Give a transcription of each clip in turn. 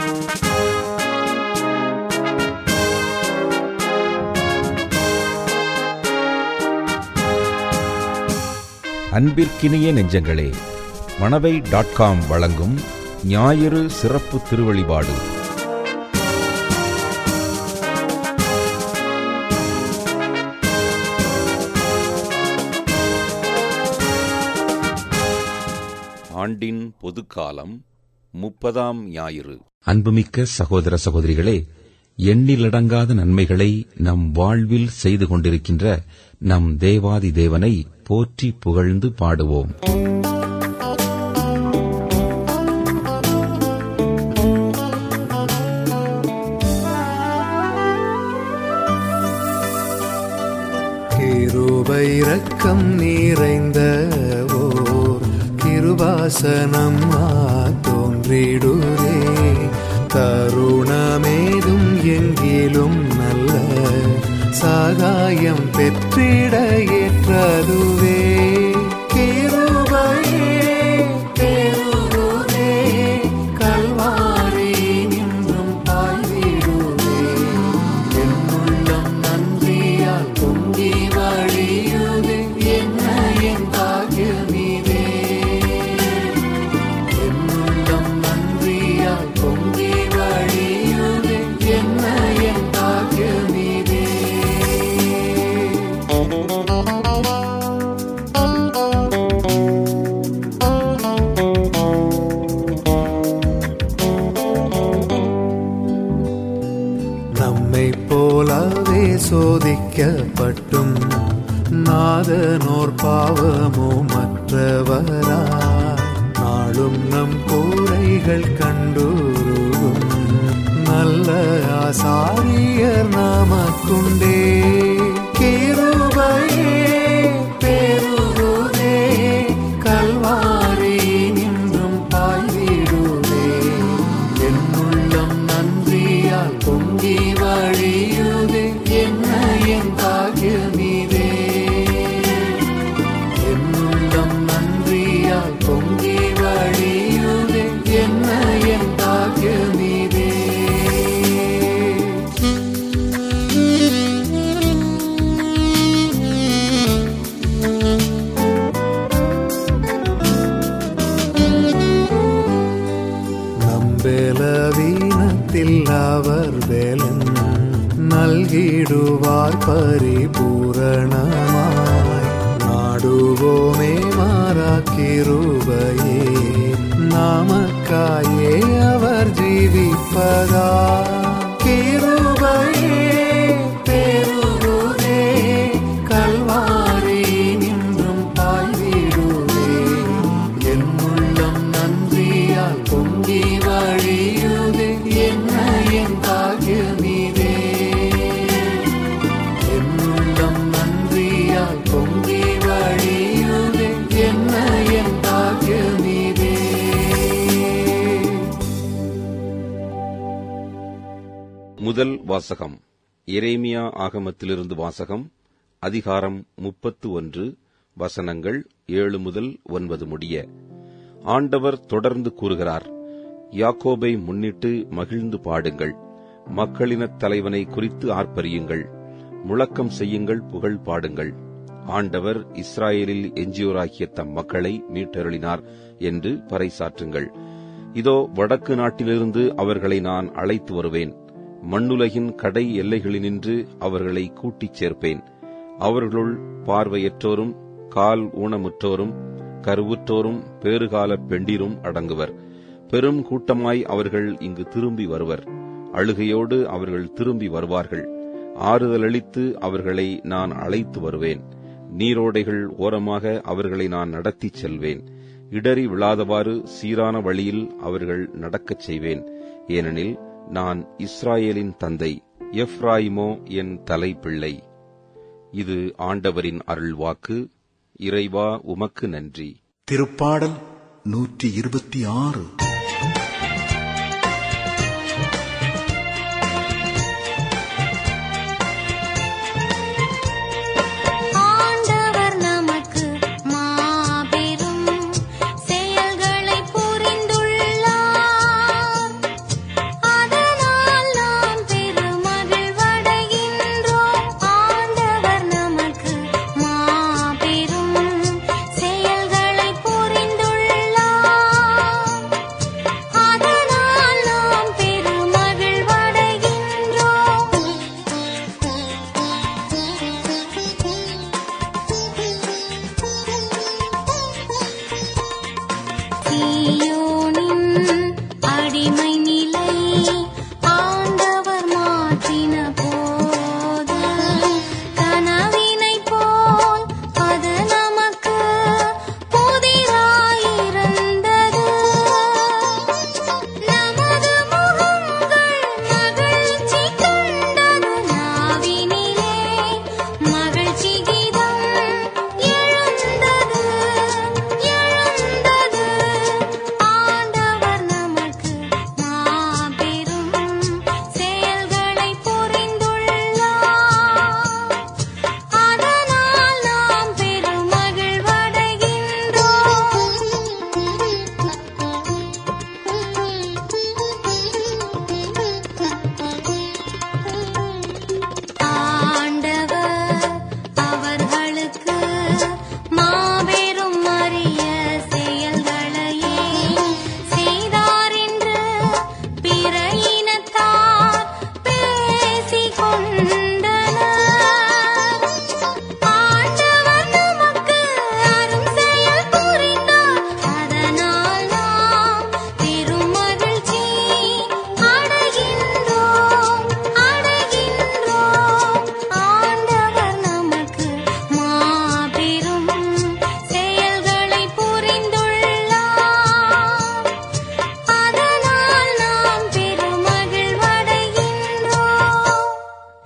அன்பிற்கினிய நெஞ்சங்களே Manavai dot com வழங்கும் ஞாயிறு சிறப்பு திருவழிபாடு ஆண்டின் பொதுக்காலம் முப்பதாம் ஞாயிறு அன்புமிக்க சகோதர சகோதரிகளே எண்ணிலடங்காத நன்மைகளை நம் வாழ்வில் செய்து கொண்டிருக்கின்ற நம் தேவாதி தேவனை போற்றி புகழ்ந்து பாடுவோம் கிருபை இரக்கம் நிறைந்த ஓர் கிருபாசனம் தோன்றிடுதே தருணமேதும் எங்கிலும் நல்ல சகாயம் பெற்றிட ஏற்றதுவே கிருபையே பெருகுதே கல்வாரி நின்றும் பாய்விடுவே என் உள்ளம் நன்றியால் பொங்கி வழியுதே என்ன என் பாகியமிதே என் உள்ளம் நன்றியால் பொங்கி வழியுதே என்ன என் பாகியமிதே நம்மை போலவே சோதிக்கப்பட்டும் நாதனோர் பாவமோ மற்றவராய் நாளும் நம் கூரைகள் கண்டுருகும் நல்ல ஆசாரியர் நாமக்குண்டே கிருபையே பெருகுதே கல்வாரி நின்றும் பாய்விடுதே என் உள்ளம் நன்றியால் பொங்கி வழியுதே என்ன என் பாகியமிதே என் உள்ளம் நன்றியால் பொங்கி வழியுதே என்ன என் பாகியமிதே நம்பெலவீனத்தில் அவர் வேலன் நல்கிடுவார் பரிபூரணமாய் நாடுவோமே மாறாக்கிருபையே நாமக்காயே அவர் ஜீவிப்பதா கிருபையே பெருகுதே கல்வாரி நின்றும் பாய்விடுதே என் உள்ளம் நன்றியால் பொங்கி வழியுதே என்ன என் பாகியமிதே என் உள்ளம் நன்றியால் பொங்கி வழியுதே என்ன என் பாகியமிதே முதல் வாசகம் எரேமியா ஆகமத்திலிருந்து வாசகம் அதிகாரம் முப்பத்து ஒன்று வசனங்கள் ஏழு முதல் ஒன்பது முடிய ஆண்டவர் தொடர்ந்து கூறுகிறார் யாக்கோபை முன்னிட்டு மகிழ்ந்து பாடுங்கள் மக்களினத் தலைவனை குறித்து ஆர்ப்பரியுங்கள் முழக்கம் செய்யுங்கள் புகழ் பாடுங்கள் ஆண்டவர் இஸ்ராயேலில் எஞ்சியோராகிய தம் மக்களை மீட்டருளினார் என்று பறைசாற்றுங்கள் இதோ வடக்கு நாட்டிலிருந்து அவர்களை நான் அழைத்து வருவேன் மண்ணுலகின் கடை எல்லைகளினின்று அவர்களை கூட்டிச் சேர்ப்பேன் அவர்களுள் பார்வையற்றோரும் கால் ஊனமுற்றோரும் கருவுற்றோரும் பேறுகால பெண்டிரும் அடங்குவர் பெரும் கூட்டமாய் அவர்கள் இங்கு திரும்பி வருவர் அழுகையோடு அவர்கள் திரும்பி வருவார்கள் ஆறுதலளித்து அவர்களை நான் அழைத்து வருவேன் நீரோடைகள் ஓரமாக அவர்களை நான் நடத்திச் செல்வேன் இடறி விழாதவாறு சீரான வழியில் அவர்கள் நடக்கச் செய்வேன் ஏனெனில் நான் இஸ்ராயேலின் தந்தை எஃப்ராயிமோ என் தலைப்பிள்ளை இது ஆண்டவரின் அருள்வாக்கு இறைவா உமக்கு நன்றி திருப்பாடல் நூற்றி இருபத்தி ஆறு ஆண்டவர் நமக்கு மாபெரும் செயல்களை புரிந்துள்ளார்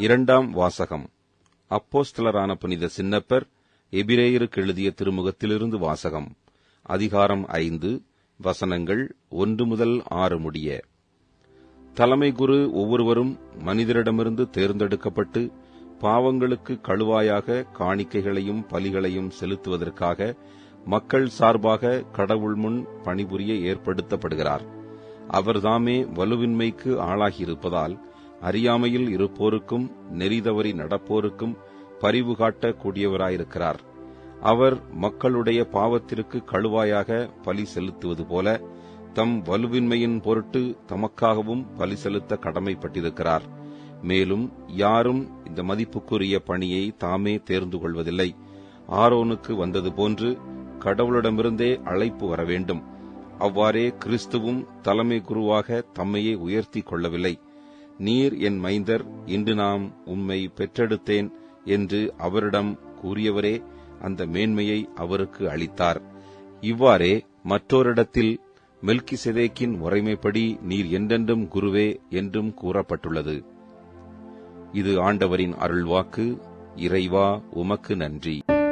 இரண்டாம் வாசகம் அப்போஸ்தலரான புனித சின்னப்பர் எபிரேயருக்கு எழுதிய திருமுகத்திலிருந்து வாசகம் அதிகாரம் ஐந்து வசனங்கள் ஒன்று முதல் ஆறு முடிய தலைமை குரு ஒவ்வொருவரும் மனிதரிடமிருந்து தேர்ந்தெடுக்கப்பட்டு பாவங்களுக்கு கழுவாயாக காணிக்கைகளையும் பலிகளையும் செலுத்துவதற்காக மக்கள் சார்பாக கடவுள் முன் பணிபுரிய ஏற்படுத்தப்படுகிறார் அவர்தாமே வலுவின்மைக்கு ஆளாகியிருப்பதால் அறியாமையில் இருப்போருக்கும் நெறிதவறி நடப்போருக்கும் பரிவு காட்ட கூடியவராயிருக்கிறார் அவர் மக்களுடைய பாவத்திற்கு கழுவாயாக பலி செலுத்துவது போல தம் வலுவின்மையின் பொருட்டு தமக்காகவும் பலி செலுத்த கடமைப்பட்டிருக்கிறார் மேலும் யாரும் இந்த மதிப்புக்குரிய பணியை தாமே தேர்ந்து கொள்வதில்லை ஆரோனுக்கு வந்தது போன்று கடவுளிடமிருந்தே அழைப்பு வர வேண்டும் அவ்வாறே கிறிஸ்துவும் தலைமை குருவாக தம்மையே உயர்த்தி கொள்ளவில்லை நீர் என் மைந்தர் இன்று நாம் உம்மை பெற்றெடுத்தேன் என்று அவரிடம் கூறியவரே அந்த மேன்மையை அவருக்கு அளித்தார் இவ்வாறே மற்றோரிடத்தில் மெல்கிசெதேக்கின் முறைமைப்படி நீர் என்றென்றும் குருவே என்றும் கூறப்பட்டுள்ளது இது ஆண்டவரின் அருள்வாக்கு இறைவா உமக்கு நன்றி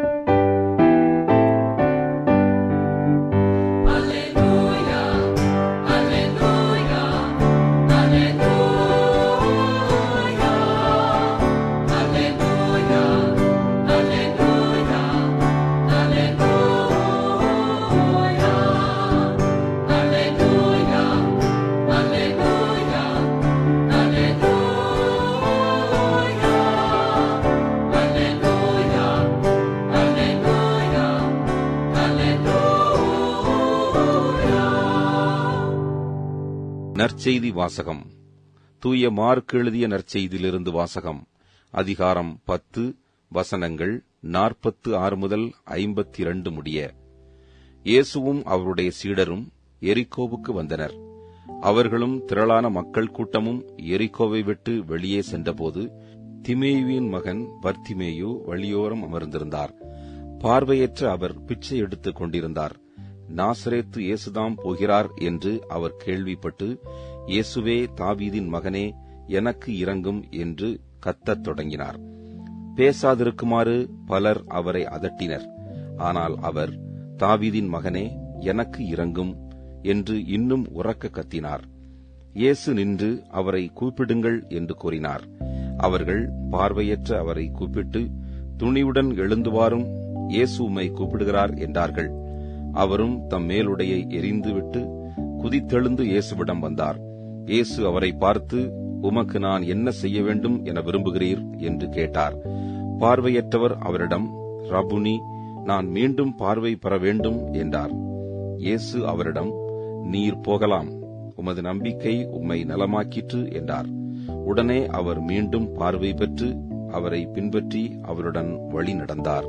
நற்செய்தி வாசகம் தூய மார்க் எழுதிய நற்செய்தியிலிருந்து வாசகம் அதிகாரம் பத்து வசனங்கள் நாற்பத்து ஆறு முதல் ஐம்பத்தி இரண்டு முடிய இயேசுவும் அவருடைய சீடரும் எரிக்கோவுக்கு வந்தனர் அவர்களும் திரளான மக்கள் கூட்டமும் எரிக்கோவை விட்டு வெளியே சென்றபோது திமேயுவின் மகன் பர்த்திமேயு வழியோரம் அமர்ந்திருந்தார் பார்வையற்ற அவர் பிச்சை எடுத்துக் கொண்டிருந்தார் நாசரேத்து இயேசுதாம் போகிறார் என்று அவர் கேள்விப்பட்டு இயேசுவே தாவீதின் மகனே எனக்கு இறங்கும் என்று கத்தத் தொடங்கினார் பேசாதிருக்குமாறு பலர் அவரை அதட்டினர் ஆனால் அவர் தாவீதின் மகனே எனக்கு இறங்கும் என்று இன்னும் உறக்க கத்தினார் இயேசு நின்று அவரை கூப்பிடுங்கள் என்று கூறினார் அவர்கள் பார்வையற்ற அவரை கூப்பிட்டு துணிவுடன் எழுந்து வாரும் இயேசு உம்மை கூப்பிடுகிறார் என்றார்கள் அவரும் தம் மேலுடையை எரிந்துவிட்டு குதித்தெழுந்து இயேசுவிடம் வந்தார் இயேசு அவரை பார்த்து உமக்கு நான் என்ன செய்ய வேண்டும் என விரும்புகிறீர் என்று கேட்டார் பார்வையற்றவர் அவரிடம் ரபுனி நான் மீண்டும் பார்வை பெற வேண்டும் என்றார் இயேசு அவரிடம் நீர் போகலாம் உமது நம்பிக்கை உம்மை நலமாக்கிற்று என்றார் உடனே அவர் மீண்டும் பார்வை பெற்று அவரை பின்பற்றி அவருடன் வழி நடந்தார்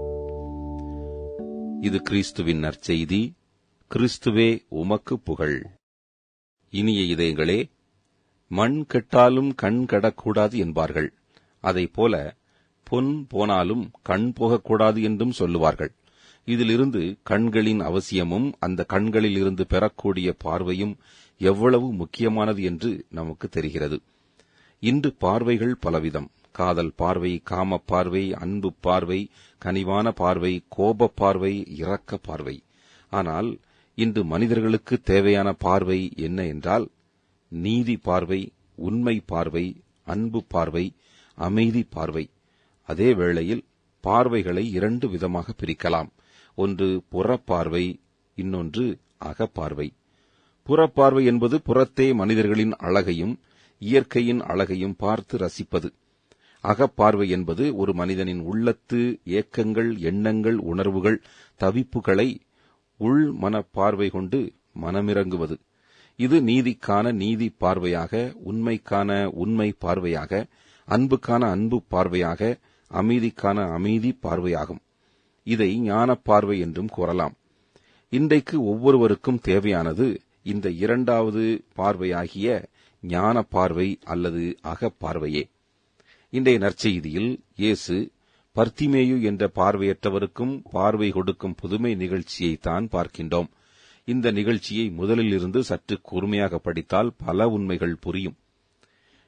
இது கிறிஸ்துவின் நற்செய்தி கிறிஸ்துவே உமக்கு புகழ் இனிய இதயங்களே மண் கெட்டாலும் கண் கெடக்கூடாது என்பார்கள் அதைப்போல பொன் போனாலும் கண் போகக்கூடாது என்றும் சொல்லுவார்கள் இதிலிருந்து கண்களின் அவசியமும் அந்த கண்களில் இருந்து பெறக்கூடிய பார்வையும் எவ்வளவு முக்கியமானது என்று நமக்கு தெரிகிறது இன்று பார்வைகள் பலவிதம் காதல் பார்வை காம பார்வை அன்பு பார்வை கனிவான பார்வை கோப பார்வை இரக்க பார்வை ஆனால் இன்று மனிதர்களுக்கு தேவையான பார்வை என்ன என்றால் நீதி பார்வை உண்மை பார்வை அன்பு பார்வை அமைதி பார்வை அதே வேளையில் பார்வைகளை இரண்டு விதமாக பிரிக்கலாம் ஒன்று புறப்பார்வை இன்னொன்று அகப்பார்வை புறப்பார்வை என்பது புறத்தே மனிதர்களின் அழகையும் இயற்கையின் அழகையும் பார்த்து ரசிப்பது அகப்பார்வை என்பது ஒரு மனிதனின் உள்ளத்து ஏக்கங்கள் எண்ணங்கள் உணர்வுகள் தவிப்புகளை உள் மன பார்வை கொண்டு மனமிறங்குவது இது நீதிக்கான நீதி பார்வையாக உண்மைக்கான உண்மை பார்வையாக அன்புக்கான அன்பு பார்வையாக அமைதிக்கான அமைதி பார்வையாகும் இதை ஞான பார்வை என்றும் கூறலாம் இன்றைக்கு ஒவ்வொருவருக்கும் தேவையானது இந்த இரண்டாவது பார்வையாகிய ஞான பார்வை அல்லது அகப்பார்வையே இன்றைய நற்செய்தியில் இயேசு பர்த்திமேயு என்ற பார்வையற்றவருக்கும் பார்வை கொடுக்கும் புதுமை நிகழ்ச்சியைத்தான் பார்க்கின்றோம் இந்த நிகழ்ச்சியை முதலில் இருந்து சற்று கூர்மையாக படித்தால் பல உண்மைகள் புரியும்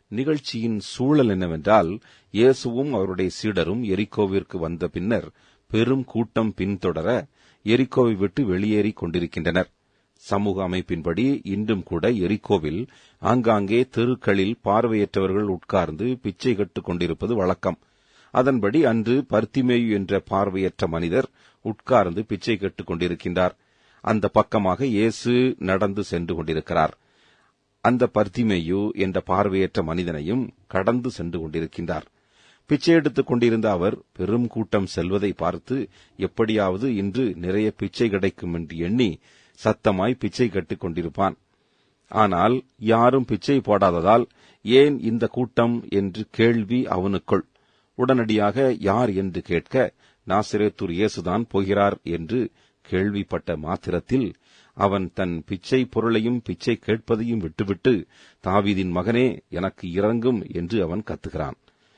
நிகழ்ச்சியின் சூழல் என்னவென்றால் இயேசுவும் அவருடைய சீடரும் எரிக்கோவிற்கு வந்த பின்னர் பெரும் கூட்டம் பின்தொடர எரிக்கோவை விட்டு வெளியேறிக் கொண்டிருக்கின்றனர் சமூக அமைப்பின்படி இன்றும் கூட எரிக்கோவில் ஆங்காங்கே தெருக்களில் பார்வையற்றவர்கள் உட்கார்ந்து பிச்சை கட்டுக் கொண்டிருப்பது வழக்கம் அதன்படி அன்று பர்த்திமேயு என்ற பார்வையற்ற மனிதர் உட்கார்ந்து பிச்சை கட்டுக் கொண்டிருக்கின்றார் அந்த பக்கமாக இயேசு நடந்து சென்று கொண்டிருக்கிறார் அந்த பர்த்திமேயு என்ற பார்வையற்ற மனிதனையும் கடந்து சென்று கொண்டிருக்கின்றார் பிச்சை எடுத்துக் கொண்டிருந்த அவர் பெரும் கூட்டம் செல்வதை பார்த்து எப்படியாவது இன்று நிறைய பிச்சை கிடைக்கும் என்று எண்ணி சத்தமாய் பிச்சை கட்டுக் கொண்டிருப்பான் ஆனால் யாரும் பிச்சை போடாததால் ஏன் இந்த கூட்டம் என்று கேள்வி அவனுக்குள் உடனடியாக யார் என்று கேட்க நாசிரேத்தூர் இயேசுதான் போகிறார் என்று கேள்விப்பட்ட மாத்திரத்தில் அவன் தன் பிச்சை பொருளையும் பிச்சை கேட்பதையும் விட்டுவிட்டு தாவீதின் மகனே எனக்கு இறங்கும் என்று அவன் கத்துகிறான்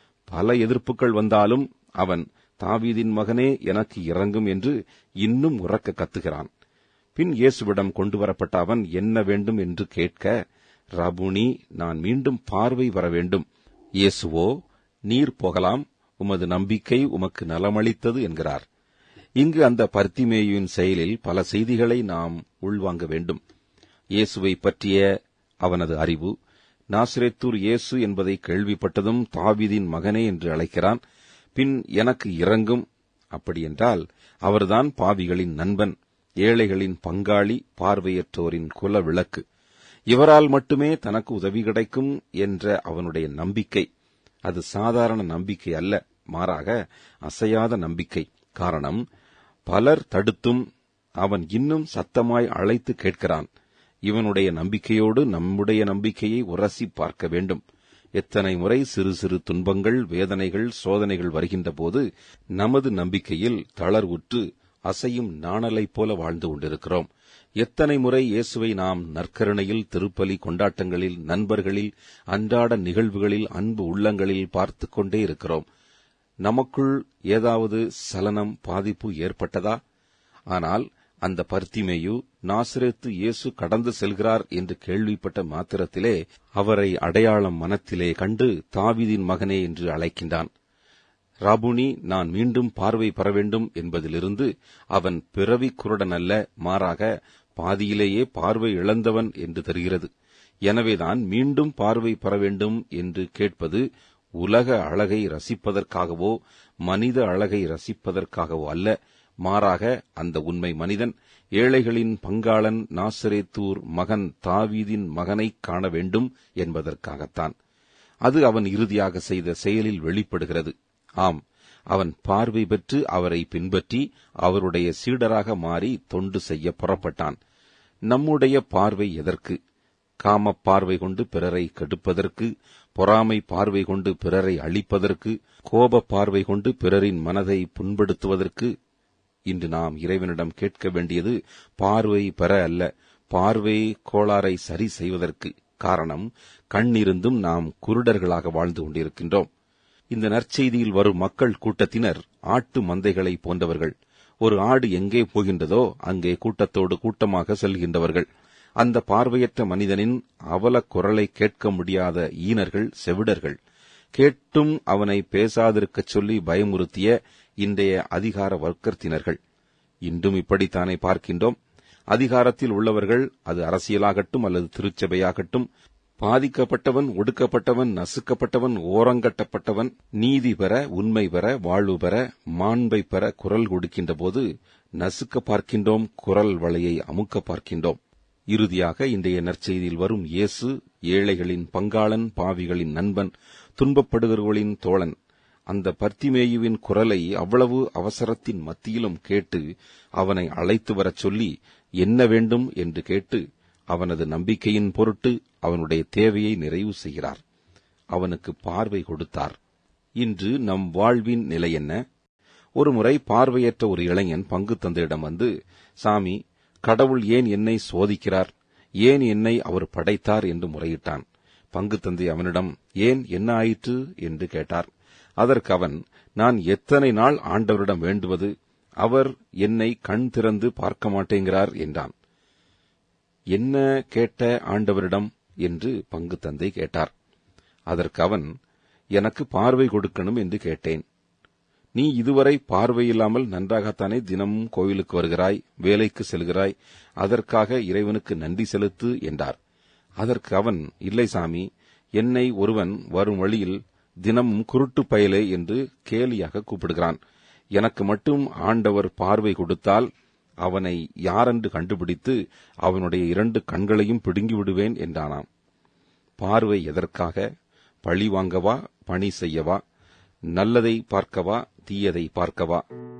பல எதிர்ப்புகள் வந்தாலும் அவன் தாவீதின் மகனே எனக்கு இறங்கும் என்று இன்னும் உறக்க கத்துகிறான் பின் இயேசுவிடம் கொண்டு வரப்பட்ட அவன் என்ன வேண்டும் என்று கேட்க ரபுனி நான் மீண்டும் பார்வை வர வேண்டும் இயேசுவோ நீர் போகலாம் உமது நம்பிக்கை உமக்கு நலமளித்தது என்கிறார் இங்கு அந்த பர்த்திமேயுவின் செயலில் பல செய்திகளை நாம் உள்வாங்க வேண்டும் இயேசுவை பற்றிய அவனது அறிவு நாசிரேத்தூர் இயேசு என்பதை கேள்விப்பட்டதும் தாவீதின் மகனே என்று அழைக்கிறான் பின் எனக்கு இறங்கும் அப்படியென்றால் அவர்தான் பாவிகளின் நண்பன் ஏழைகளின் பங்காளி பார்வையற்றோரின் குல விளக்கு இவரால் மட்டுமே தனக்கு உதவி கிடைக்கும் என்ற அவனுடைய நம்பிக்கை அது சாதாரண நம்பிக்கை அல்ல மாறாக அசையாத நம்பிக்கை காரணம் பலர் தடுத்தும் அவன் இன்னும் சத்தமாய் அழைத்து கேட்கிறான் இவனுடைய நம்பிக்கையோடு நம்முடைய நம்பிக்கையை உரசி பார்க்க வேண்டும் எத்தனை முறை சிறு சிறு துன்பங்கள் வேதனைகள் சோதனைகள் வருகின்ற போது நமது நம்பிக்கையில் தளர்வுற்று அசையும் நாணலைப் போல வாழ்ந்து கொண்டிருக்கிறோம் எத்தனை முறை இயேசுவை நாம் நற்கருணையில் திருப்பலி கொண்டாட்டங்களில் நண்பர்களில் அன்றாட நிகழ்வுகளில் அன்பு உள்ளங்களில் பார்த்துக் கொண்டே இருக்கிறோம் நமக்குள் ஏதாவது சலனம் பாதிப்பு ஏற்பட்டதா ஆனால் அந்த பர்த்திமேயு நாசிரேத்து இயேசு கடந்து செல்கிறார் என்று கேள்விப்பட்ட மாத்திரத்திலே அவரை அடையாளம் மனத்திலே கண்டு தாவீதின் மகனே என்று அழைக்கின்றான் ராபுனி நான் மீண்டும் பார்வை பெற வேண்டும் என்பதிலிருந்து அவன் பிறவி குருடன் அல்ல மாறாக பாதியிலேயே பார்வை இழந்தவன் என்று தெரிகிறது எனவேதான் மீண்டும் பார்வை பெற வேண்டும் என்று கேட்பது உலக அழகை ரசிப்பதற்காகவோ மனித அழகை ரசிப்பதற்காகவோ அல்ல மாறாக அந்த உண்மை மனிதன் ஏழைகளின் பங்காளன் நாசரேத்தூர் மகன் தாவீதின் மகனைக் காண வேண்டும் என்பதற்காகத்தான் அது அவன் இறுதியாக செய்த செயலில் வெளிப்படுகிறது ஆம் அவன் பார்வை பெற்று அவரை பின்பற்றி அவருடைய சீடராக மாறி தொண்டு செய்ய புறப்பட்டான் நம்முடைய பார்வை எதற்கு காம பார்வை கொண்டு பிறரை கெடுப்பதற்கு பொறாமை பார்வை கொண்டு பிறரை அழிப்பதற்கு கோப பார்வை கொண்டு பிறரின் மனதை புண்படுத்துவதற்கு இன்று நாம் இறைவனிடம் கேட்க வேண்டியது பார்வை பெற அல்ல பார்வை கோளாறை சரி செய்வதற்கு காரணம் கண்ணிருந்தும் நாம் குருடர்களாக வாழ்ந்து கொண்டிருக்கின்றோம் இந்த நற்செய்தியில் வரும் மக்கள் கூட்டத்தினர் ஆட்டு மந்தைகளை போன்றவர்கள் ஒரு ஆடு எங்கே போகின்றதோ அங்கே கூட்டத்தோடு கூட்டமாக செல்கின்றவர்கள் அந்த பார்வையற்ற மனிதனின் அவல குரலை கேட்க முடியாத ஈனர்கள் செவிடர்கள் கேட்டும் அவனை பேசாதிருக்கச் சொல்லி பயமுறுத்திய இன்றைய அதிகார வர்க்கத்தினர்கள் இன்றும் இப்படித்தானே பார்க்கின்றோம் அதிகாரத்தில் உள்ளவர்கள் அது அரசியலாகட்டும் அல்லது திருச்சபையாகட்டும் பாதிக்கப்பட்டவன் ஒடுக்கப்பட்டவன் நசுக்கப்பட்டவன் ஓரங்கட்டப்பட்டவன் நீதி பெற உண்மை பெற வாழ்வு பெற மாண்பை பெற குரல் கொடுக்கின்ற போது நசுக்க பார்க்கின்றோம் குரல் வளையை அமுக்க பார்க்கின்றோம் இறுதியாக இன்றைய நற்செய்தியில் வரும் இயேசு ஏழைகளின் பங்காளன் பாவிகளின் நண்பன் துன்பப்படுகிறவர்களின் தோழன் அந்த பர்த்திமேயுவின் குரலை அவ்வளவு அவசரத்தின் மத்தியிலும் கேட்டு அவனை அழைத்து வரச் சொல்லி என்ன வேண்டும் என்று கேட்டு அவனது நம்பிக்கையின் பொருட்டு அவனுடைய தேவையை நிறைவு செய்கிறார் அவனுக்கு பார்வை கொடுத்தார் இன்று நம் வாழ்வின் நிலை என்ன ஒருமுறை பார்வையற்ற ஒரு இளைஞன் பங்கு தந்தையிடம் வந்து சாமி கடவுள் ஏன் என்னை சோதிக்கிறார் ஏன் என்னை அவர் படைத்தார் என்று முறையிட்டான் பங்கு தந்தை அவனிடம் ஏன் என்ன ஆயிற்று என்று கேட்டார் அதற்கு அவன் நான் எத்தனை நாள் ஆண்டவரிடம் வேண்டுவது அவர் என்னை கண் திறந்து பார்க்க மாட்டேங்கிறார் என்றான் என்ன கேட்ட ஆண்டவரிடம் என்று பங்கு தந்தை கேட்டார் அதற்கு அவன் எனக்கு பார்வை கொடுக்கணும் என்று கேட்டேன் நீ இதுவரை பார்வையில்லாமல் நன்றாகத்தானே தினமும் கோயிலுக்கு வருகிறாய் வேலைக்கு செல்கிறாய் அதற்காக இறைவனுக்கு நன்றி செலுத்து என்றார் அதற்கு அவன் இல்லை சாமி என்னை ஒருவன் வரும் வழியில் தினமும் குருட்டு பயலே என்று கேலியாக கூப்பிடுகிறான் எனக்கு மட்டும் ஆண்டவர் பார்வை கொடுத்தால் அவனை யாரென்று கண்டுபிடித்து அவனுடைய இரண்டு கண்களையும் பிடுங்கி விடுவேன் என்றானாம் பார்வை எதற்காக பழி வாங்கவா பணி செய்யவா நல்லதை பார்க்கவா தீயதை பார்க்கவா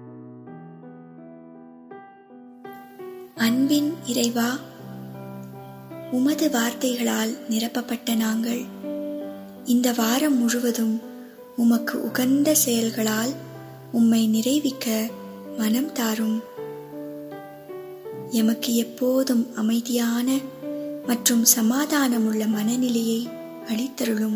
அன்பின் இறைவா உமது வார்த்தைகளால் நிரப்பப்பட்ட நாங்கள் இந்த வாரம் முழுவதும் உமக்கு உகந்த செயல்களால் உம்மை நிறைவிக்க மனம் தாரும் எமக்கு எப்போதும் அமைதியான மற்றும் சமாதானமுள்ள மனநிலையை அளித்தருளும்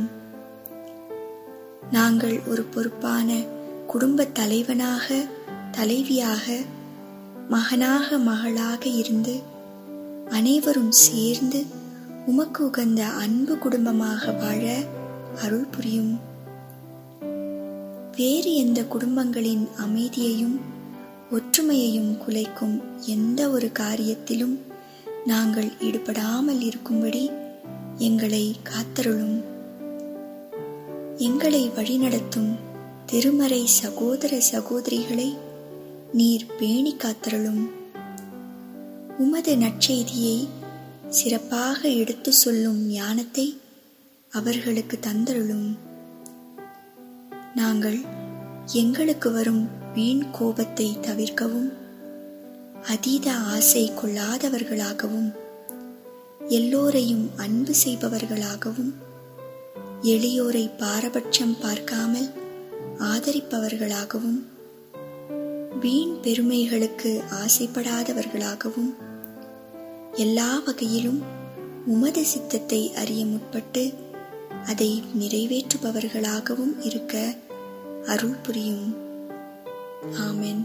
நாங்கள் ஒரு பொறுப்பான குடும்ப தலைவனாக தலைவியாக மகனாக மகளாக இருந்து அனைவரும் சேர்ந்து உமக்கு உகந்த அன்பு குடும்பமாக வாழ அருள் புரியும் வேறு எந்த குடும்பங்களின் அமைதியையும் ஒற்றுமையையும் குலைக்கும் எந்த ஒரு காரியத்திலும் நாங்கள் ஈடுபடாமல் இருக்கும்படி எங்களை காத்தருளும் எங்களை வழிநடத்தும் திருமறை சகோதர சகோதரிகளை நீர் பேணி காத்தருளும் உமது நற்செய்தியை சிறப்பாக எடுத்து சொல்லும் ஞானத்தை அவர்களுக்கு தந்தருளும் நாங்கள் எங்களுக்கு வரும் வீண் கோபத்தை தவிர்க்கவும் அதீத ஆசை கொள்ளாதவர்களாகவும் எல்லோரையும் அன்பு செய்பவர்களாகவும் எளியோரை பாரபட்சம் பார்க்காமல் ஆதரிப்பவர்களாகவும் வீண் பெருமைகளுக்கு ஆசைப்படாதவர்களாகவும் எல்லா வகையிலும் உமது சித்தத்தை அறிய முற்பட்டு அதை நிறைவேற்றுபவர்களாகவும் இருக்க அருள் புரியும் ஆமென்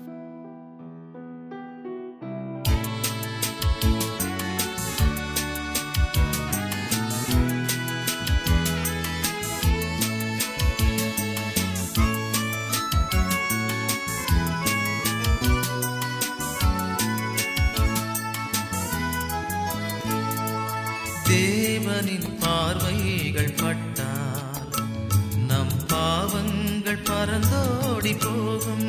தேவனின் பார்வைகள் பட்டால் நம் பாவங்கள் பறந்தோடி போகும்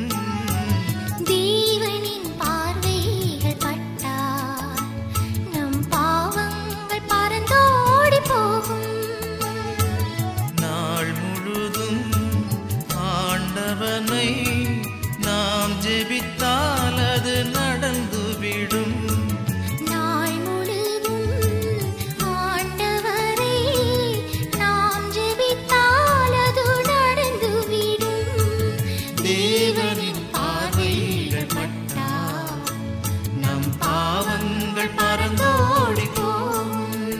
தேவனின் பார்வைகள் பட்டால் நம் பாவங்கள் பறந்தோடி போகும் நாள் முழுதும் ஆண்டவனை நாம் ஜெபித்தால் அது நடந்துவிடும் நாள் முழுதும் ஆண்டவரை நாம் ஜெபித்தால் அது நடந்துவிடும் தேவனின் பார்வைகள் பட்டால் நம் பாவங்கள் பறந்தோடி போகும்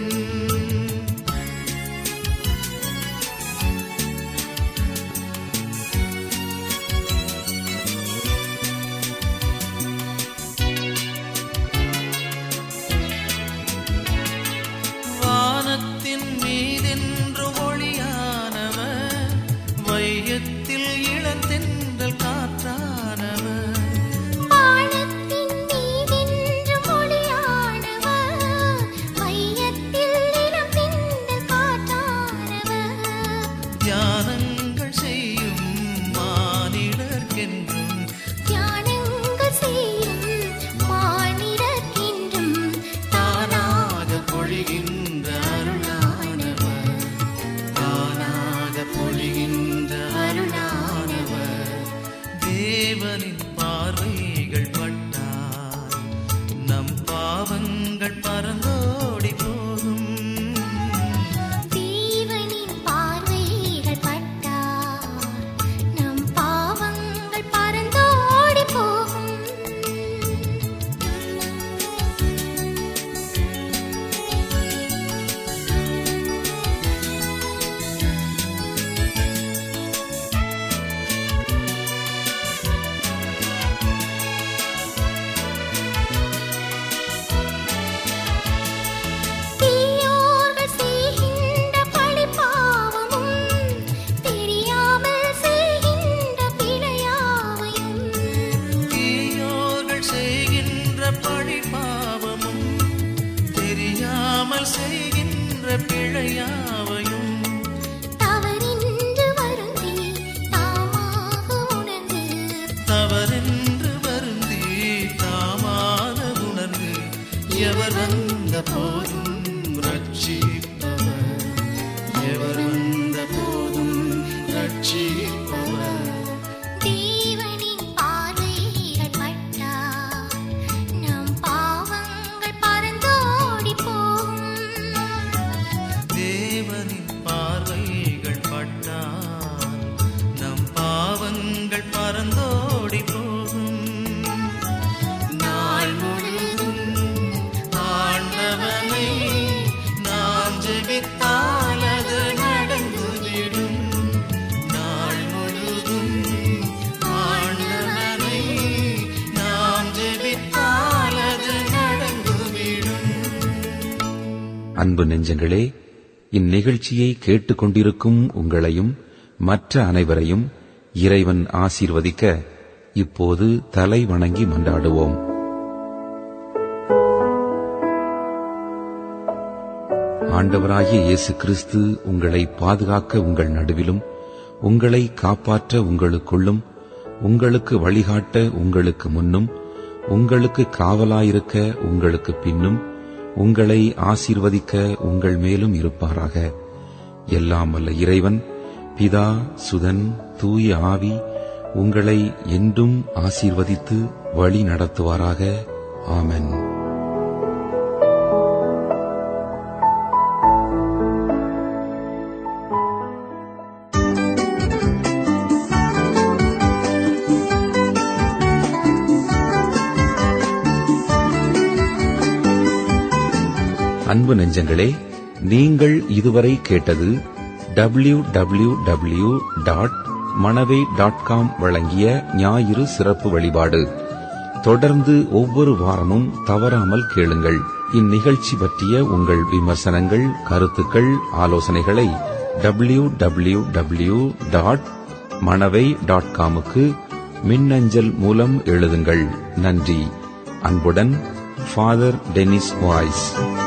வானத்தின் மீதென்று ஒளியானவர் வையத்தில் இளந்தென்றல் காற்றானவர் வானத்தின் மீதென்று மொழியானவர் மையத்தில் இளம் திங்கள் காற்றானவர் தியானங்கள் செய்யும் மானிடர்க்கென்றும் தியானங்கள் செய்யும் மானிடர்க்கென்றும் தானாக பொழிகின்ற அருளானவர் தானாக பொழிகின்ற அருளானவர் தேவனின் பார்வைகள் பட்டால் நம் பாவங்கள் பறந்தோடி போகும் தேவனின் பார்வைகள் பட்டால் அறியாமல் செய்கின்ற பிழையாவையும் தவறின்று வருந்தி தாமாக உணர்ந்து தவறென்று வருந்தி தாமாக உணர்ந்து எவர் வந்த போதும் ரட்சிப்பவர் எவர் வந்த போதும் ரட்சிப்பவர் தேவனின் பார்வைகள் பட்டால் நம் பாவங்கள் பறந்தோடி போகும் தேவனின் பார்வைகள் பட்டால் நம் பாவங்கள் பறந்தோடி போகும் நாள் முழுதும் ஆண்டவனை நாம் ஜெபித்தால் அது நடந்துவிடும் நாள் முழுதும் ஆண்டவனை நாம் ஜெபித்தால் அது நடந்துவிடும் அன்பு நெஞ்சங்களே இந்நிகழ்ச்சியை கேட்டுக்கொண்டிருக்கும் உங்களையும் மற்ற அனைவரையும் இறைவன் ஆசீர்வதிக்க இப்போது தலை வணங்கி மன்றாடுவோம் ஆண்டவராகிய இயேசு கிறிஸ்து உங்களை பாதுகாக்க உங்கள் நடுவிலும் உங்களை காப்பாற்ற உங்களுக்குள்ளும் உங்களுக்கு வழிகாட்ட உங்களுக்கு முன்னும் உங்களுக்கு காவலாயிருக்க உங்களுக்கு பின்னும் உங்களை ஆசீர்வதிக்க உங்கள் மேலும் இருப்பாராக எல்லாம் வல்ல இறைவன் பிதா சுதன் தூய ஆவி உங்களை என்றும் ஆசீர்வதித்து வழி நடத்துவாராக ஆமென் அன்பு நெஞ்சங்களே நீங்கள் இதுவரை கேட்டது W W W dot Manavai dot com வழங்கிய ஞாயிறு சிறப்பு வழிபாடு தொடர்ந்து ஒவ்வொரு வாரமும் தவறாமல் கேளுங்கள் இந்நிகழ்ச்சி பற்றிய உங்கள் விமர்சனங்கள் கருத்துக்கள் ஆலோசனைகளை W W W dot Manavai dot காமுக்கு மின்னஞ்சல் மூலம் எழுதுங்கள் நன்றி அன்புடன் ஃபாதர் டெனிஸ் வாய்ஸ்